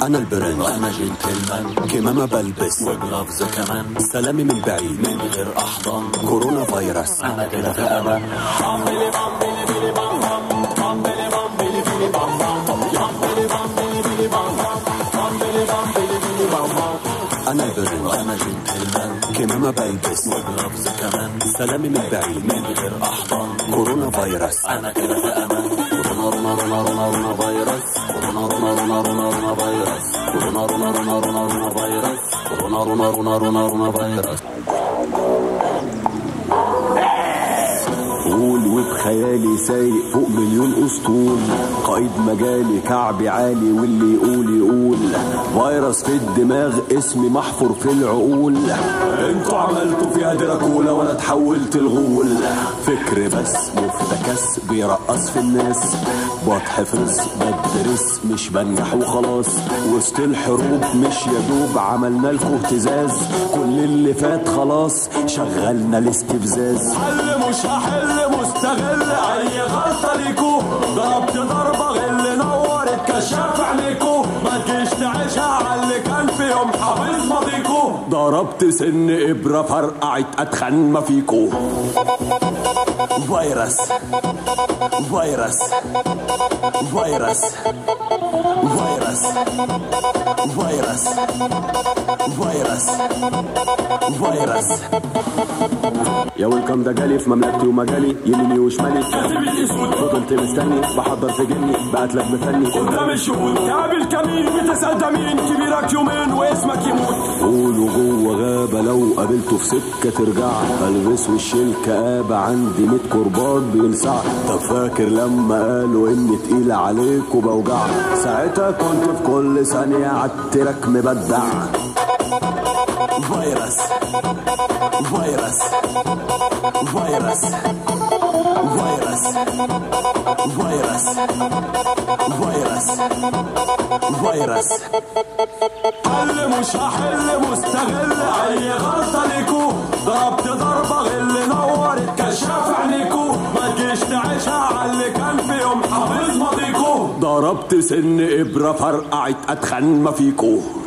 انا البرنس انا جنتلمان كمامة بلبس وجلافز كمان سلامي من بعيد من غير احضان كورونا فيروس انا كده في امان انا البرنس انا جنتلمان كمامة بلبس وجلافز كمان سلامي من بعيد من غير احضان كورونا فيروس انا كده في امان كورونا رونا رونا رونا رونا فيروس كورونا رونا رونا رونا رونا فيروس كورونا رونا رونا رونا رونا فيروس كورونا رونا رونا رونا رونا فيروس قول وبخيالي سايق فوق مليون اسطول قائد مجالي كعبي عالي واللي يقول يقول فيروس في الدماغ اسمي محفور في العقول انتوا عملتوا فيها دراكولا وانا اتحولت الغول فكر بس مفتكس بيرقص في الناس بتحفظ بدرس مش بنجح وخلاص وسط الحروب مش يا دوب عملنا لكم اهتزاز كل اللي فات خلاص شغلنا الاستفزاز حل مش هحل مستغل اي غلطه ليكو ضربت ضربه غل نورت كشاف عينيكو ما تجيش تعيشها على اللي كان في يوم حافظ ماضيكو ضربت سن ابره فرقعت اتخن ما فيكو فيروس فيروس فيروس فيروس فيروس فيروس فيروس يا ويلكم ده جالي في مملكتي ومجالي يميني وشمالي فضلت مستني بحضر في جني بقتلك بفني قدام الشهود قابل كمين بتسأل ده مين كبيرك يومين واسمك يموت قولوا جوه غابة لو قابلته في سكة ترجع البس وش الكآبة عندي ميت كرباج بيلسع طب فاكر لما قالوا اني تقيل عليك وبوجع ساعتها كنت في كل ثانية عالتراك مبدع فيروس فيروس فيروس فيروس فيروس فيروس فيروس حل مش هحل مستغل اي غلطه ليكو ضربت ضربه غل نورت كشاف عينيكو ما تجيش تعيشها على اللي كان في يوم حافظ ماضيكو ضربت سن ابره فرقعت اتخن ما فيكو